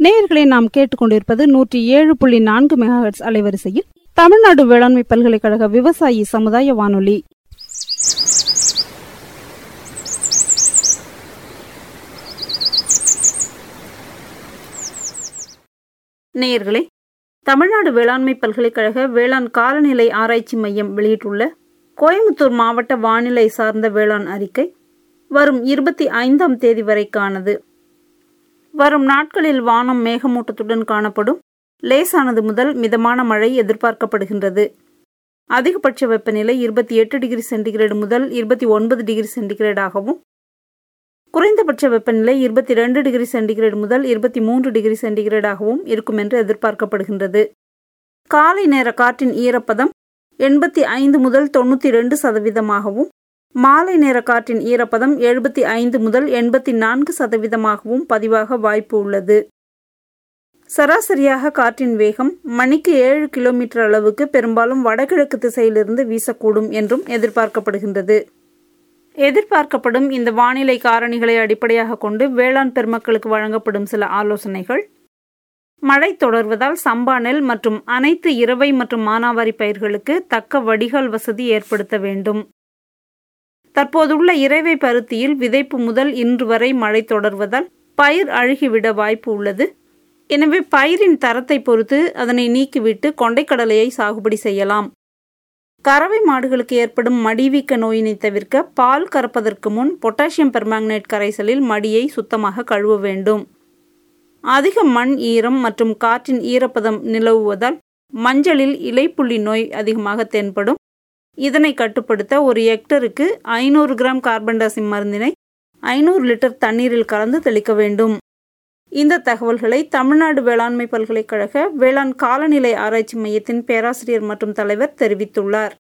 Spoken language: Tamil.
நேயர்களை நாம் கேட்டுக்கொண்டிருப்பது நூற்றி ஏழு புள்ளி நான்கு மெகாஹெட்ஸ் அலைவரிசையில் தமிழ்நாடு வேளாண்மை பல்கலைக்கழக விவசாயி சமுதாய வானொலி நேயர்களே தமிழ்நாடு வேளாண்மை பல்கலைக்கழக வேளாண் காலநிலை ஆராய்ச்சி மையம் வெளியிட்டுள்ள கோயம்புத்தூர் மாவட்ட வானிலை சார்ந்த வேளாண் அறிக்கை வரும் இருபத்தி ஐந்தாம் தேதி வரைக்கானது வரும் நாட்களில் வானம் மேகமூட்டத்துடன் காணப்படும் லேசானது முதல் மிதமான மழை எதிர்பார்க்கப்படுகின்றது அதிகபட்ச வெப்பநிலை இருபத்தி எட்டு டிகிரி சென்டிகிரேடு முதல் இருபத்தி ஒன்பது டிகிரி சென்டிகிரேடாகவும் குறைந்தபட்ச வெப்பநிலை இருபத்தி ரெண்டு டிகிரி சென்டிகிரேடு முதல் இருபத்தி மூன்று டிகிரி சென்டிகிரேடாகவும் இருக்கும் என்று எதிர்பார்க்கப்படுகின்றது காலை நேர காற்றின் ஈரப்பதம் எண்பத்தி ஐந்து முதல் தொண்ணூற்றி ரெண்டு சதவீதமாகவும் மாலை நேர காற்றின் ஈரப்பதம் எழுபத்தி ஐந்து முதல் எண்பத்தி நான்கு சதவீதமாகவும் பதிவாக வாய்ப்பு உள்ளது சராசரியாக காற்றின் வேகம் மணிக்கு ஏழு கிலோமீட்டர் அளவுக்கு பெரும்பாலும் வடகிழக்கு திசையிலிருந்து வீசக்கூடும் என்றும் எதிர்பார்க்கப்படுகின்றது எதிர்பார்க்கப்படும் இந்த வானிலை காரணிகளை அடிப்படையாக கொண்டு வேளாண் பெருமக்களுக்கு வழங்கப்படும் சில ஆலோசனைகள் மழை தொடர்வதால் சம்பா நெல் மற்றும் அனைத்து இரவை மற்றும் மானாவாரி பயிர்களுக்கு தக்க வடிகால் வசதி ஏற்படுத்த வேண்டும் தற்போதுள்ள இறைவை பருத்தியில் விதைப்பு முதல் இன்று வரை மழை தொடர்வதால் பயிர் அழுகிவிட வாய்ப்பு உள்ளது எனவே பயிரின் தரத்தை பொறுத்து அதனை நீக்கிவிட்டு கொண்டைக்கடலையை சாகுபடி செய்யலாம் கறவை மாடுகளுக்கு ஏற்படும் மடிவீக்க நோயினை தவிர்க்க பால் கறப்பதற்கு முன் பொட்டாசியம் பெர்மாங்கனேட் கரைசலில் மடியை சுத்தமாக கழுவ வேண்டும் அதிக மண் ஈரம் மற்றும் காற்றின் ஈரப்பதம் நிலவுவதால் மஞ்சளில் இலைப்புள்ளி நோய் அதிகமாக தென்படும் இதனை கட்டுப்படுத்த ஒரு ஹெக்டருக்கு ஐநூறு கிராம் கார்பன் டை மருந்தினை ஐநூறு லிட்டர் தண்ணீரில் கலந்து தெளிக்க வேண்டும் இந்த தகவல்களை தமிழ்நாடு வேளாண்மை பல்கலைக்கழக வேளாண் காலநிலை ஆராய்ச்சி மையத்தின் பேராசிரியர் மற்றும் தலைவர் தெரிவித்துள்ளார்